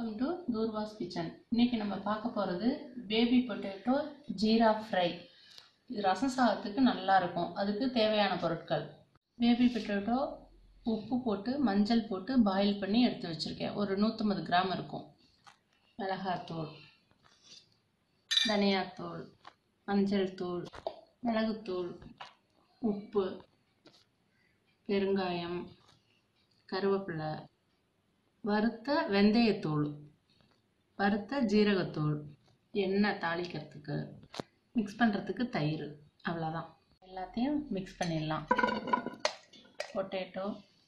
welcome to தூர்வாஸ் kitchen இன்னைக்கு நம்ம பார்க்க போகிறது பேபி பொட்டேட்டோ ஜீரா ஃப்ரை இது ரசம் சாதத்துக்கு நல்லா இருக்கும் அதுக்கு தேவையான பொருட்கள் பேபி பொட்டேட்டோ உப்பு போட்டு மஞ்சள் போட்டு பாயில் பண்ணி எடுத்து வச்சுருக்கேன் ஒரு நூற்றம்பது கிராம் இருக்கும் மிளகாத்தூள் தனியாத்தூள் மஞ்சள் தூள் மிளகுத்தூள் உப்பு பெருங்காயம் கருவேப்பிலை வறுத்த வெந்தயத்தூள் வறுத்த ஜீரகத்தூள் எண்ணெய் தாளிக்கிறதுக்கு மிக்ஸ் பண்ணுறதுக்கு தயிர் அவ்வளோதான் எல்லாத்தையும் மிக்ஸ் பண்ணிடலாம் பொட்டேட்டோ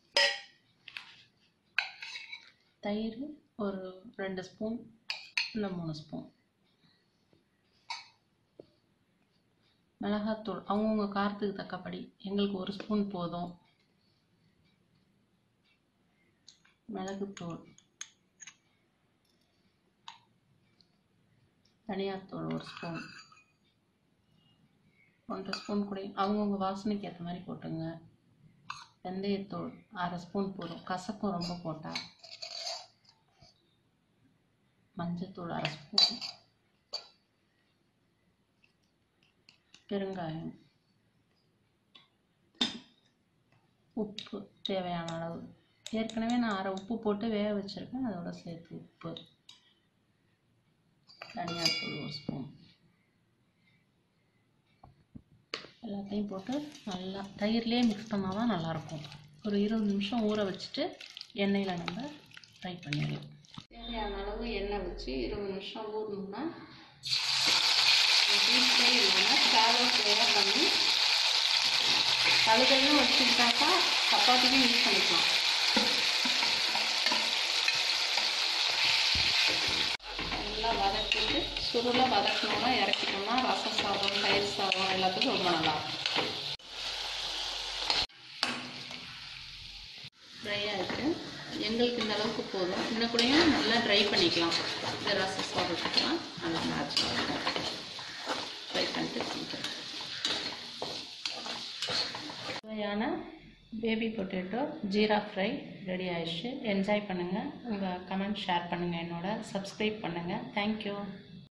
தயிர் ஒரு ரெண்டு ஸ்பூன் இல்லை மூணு ஸ்பூன் மிளகாத்தூள் அவங்கவுங்க காரத்துக்கு தக்கபடி எங்களுக்கு ஒரு ஸ்பூன் போதும் மிளகுத்தூள் தனியாத்தூள் ஒரு ஸ்பூன் ஒன்றரை ஸ்பூன் கூட அவங்கவுங்க வாசனைக்கு ஏற்ற மாதிரி போட்டுங்க வெந்தயத்தூள் அரை ஸ்பூன் போதும் கசக்கும் ரொம்ப போட்டால் மஞ்சத்தூள் அரை ஸ்பூன் பெருங்காயம் உப்பு தேவையான அளவு ஏற்கனவே நான் அரை உப்பு போட்டு வேக வச்சுருக்கேன் அதோட சேர்த்து உப்பு தனியாத்தூள் ஒரு ஸ்பூன் எல்லாத்தையும் போட்டு நல்லா தயிர்லேயே மிக்ஸ் பண்ணால் தான் நல்லாயிருக்கும் ஒரு இருபது நிமிஷம் ஊற வச்சுட்டு எண்ணெயில் நம்ம ஃப்ரை பண்ணிடலாம் தேவையான அளவு எண்ணெய் வச்சு இருபது நிமிஷம் ஊறணும்னா டீப்லே இல்லாமல் ஷாலோ ஃப்ரையாக பண்ணி கழுதையும் வச்சுக்கிட்டாக்கா சப்பாத்திக்கும் யூஸ் பண்ணிக்கலாம் நல்லா வதக்கிட்டு சுருளை வதக்கணும்னா இறக்கிட்டோம்னா ரசம் சாதம் தயிர் சாதம் எல்லாத்துக்கும் ரொம்ப நல்லா ட்ரை ஆகிட்டு எங்களுக்கு இந்த அளவுக்கு போதும் இன்னும் கூடயும் நல்லா ட்ரை பண்ணிக்கலாம் இந்த ரச சாதத்துக்குலாம் நல்லா மேட்ச் ட்ரை பண்ணிட்டு செஞ்சுருக்கேன் சுவையான baby potato jeera fry ready ஆயிடுச்சு என்ஜாய் பண்ணுங்கள் உங்கள் கமெண்ட் ஷேர் பண்ணுங்கள் என்னோட சப்ஸ்கிரைப் பண்ணுங்கள் தேங்க்யூ